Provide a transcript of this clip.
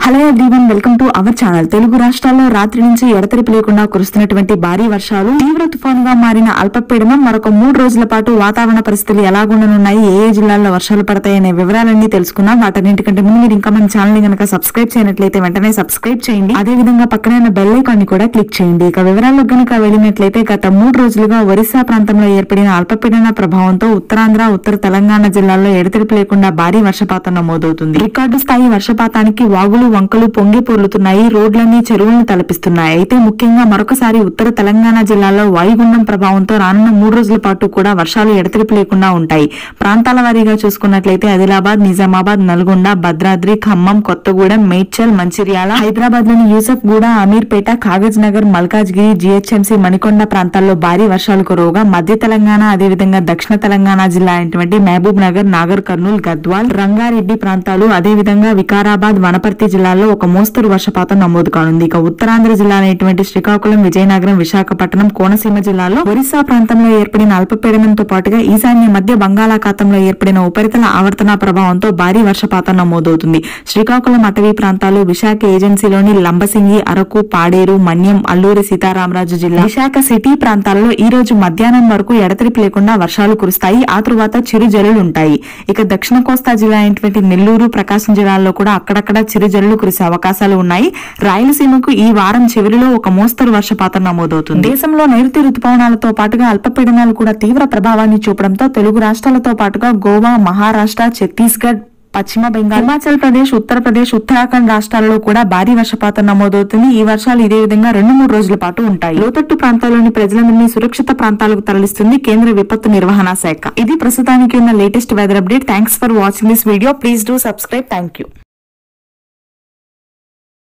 hello everyone welcome to our channel Telugu రాష్ట్రాల్లో రాత్రి నుంచి ఎడతెరిపి లేకుండా కురుస్తున్నటువంటి భారీ వర్షాలు తీవ్ర తుఫానుగా మారిన అల్పపీడనం మరొక మూడు రోజుల పాటు వాతావరణ పరిస్థితులు ఎలాగుండనున్నాయి ఏ ఏ జిల్లాల్లో వర్షాలు పడతాయనే వివరాలన్నీ తెలుసుకుందాం వాటన్నింటికంటే ముందు మీరు ఇంకా మన ఛానల్ ని కనుక సబ్స్క్రైబ్ చేయనట్లయితే వెంటనే సబ్స్క్రైబ్ చేయండి అదే విధంగా పక్కనే ఉన్న బెల్ ఐకాన్ ని కూడా క్లిక్ చేయండి ఇక వివరాల్లో గనుక వెళ్ళినట్లయితే గత మూడు రోజులుగా ఒరిస్సా ప్రాంతంలో ఏర్పడిన అల్పపీడన ప్రభావంతో ఉత్తరాంధ్ర ఉత్తర తెలంగాణ జిల్లాల్లో ఎడతెరిపి లేకుండా భారీ వర్షపాతం నమోదవుతుంది రికార్డు స్థాయి వర్షపాతానికి వాగులు వంకలు పొంగి పొర్లుతున్నాయి రోడ్లన్నీ చెరువులను తలపిస్తున్నాయి అయితే ముఖ్యంగా మరొకసారి ఉత్తర తెలంగాణ జిల్లాలో వాయుగుండం ప్రభావంతో రానున్న మూడు రోజుల పాటు కూడా వర్షాలు ఎడతెరిపి లేకుండా ఉంటాయి ప్రాంతాల వారీగా చూసుకున్నట్లయితే ఆదిలాబాద్ నిజామాబాద్ నల్గొండ భద్రాద్రి ఖమ్మం కొత్తగూడెం మేడ్చల్ మంచిర్యాల హైదరాబాద్ లోని యూసఫ్ గూడ అమీర్పేట కాగజ్ నగర్ మల్కాజ్గిరి జీహెచ్ఎంసీ మణికొండ ప్రాంతాల్లో భారీ వర్షాలు కురవగా మధ్య తెలంగాణ అదేవిధంగా దక్షిణ తెలంగాణ జిల్లా అయినటువంటి మహబూబ్ నగర్ నాగర్ కర్నూల్ గద్వాల్ రంగారెడ్డి ప్రాంతాలు అదేవిధంగా వికారాబాద్ వనపర్తి జిల్లాల్లో ఒక మోస్తరు వర్షపాతం నమోదు కానుంది ఇక ఉత్తరాంధ్ర జిల్లా అయినటువంటి శ్రీకాకుళం విజయనగరం విశాఖపట్నం కోనసీమ జిల్లాలో ఒరిస్సా ప్రాంతంలో ఏర్పడిన అల్పపీడనంతో పాటుగా ఈశాన్య మధ్య బంగాళాఖాతంలో ఏర్పడిన ఉపరితల ఆవర్తన ప్రభావంతో భారీ వర్షపాతం నమోదవుతుంది శ్రీకాకుళం అటవీ ప్రాంతాలు విశాఖ ఏజెన్సీలోని లంబసింగి అరకు పాడేరు మన్యం అల్లూరి సీతారామరాజు జిల్లా విశాఖ సిటీ ప్రాంతాల్లో ఈ రోజు మధ్యాహ్నం వరకు ఎడతెరిపి లేకుండా వర్షాలు కురుస్తాయి ఆ తరువాత చిరుజల్లులు ఉంటాయి ఇక దక్షిణ కోస్తా జిల్లా అయినటువంటి నెల్లూరు ప్రకాశం జిల్లాల్లో కూడా అక్కడక్కడ చిరుజల్లులు కురిసే అవకాశాలు ఉన్నాయి రాయలసీమకు ఈ వారం చివరిలో ఒక మోస్తరు వర్షపాతం నమోదవుతుంది దేశంలో నైరుతి రుతుపవనాలతో పాటుగా అల్పపీడనాలు కూడా తీవ్ర ప్రభావాన్ని చూపడంతో తెలుగు రాష్ట్రాలతో పాటుగా గోవా మహారాష్ట్ర ఛత్తీస్గఢ్ పశ్చిమ బెంగాల్ హిమాచల్ ప్రదేశ్ ఉత్తరప్రదేశ్ ఉత్తరాఖండ్ రాష్ట్రాల్లో కూడా భారీ వర్షపాతం నమోదవుతుంది ఈ వర్షాలు ఇదే విధంగా రెండు మూడు రోజుల పాటు ఉంటాయి లోతట్టు ప్రాంతాల్లోని ప్రజలందరినీ సురక్షిత ప్రాంతాలకు తరలిస్తుంది కేంద్ర విపత్తు నిర్వహణ శాఖ ఇది ప్రస్తుతానికి ఉన్న latest weather update thanks for watching this video please do subscribe thank you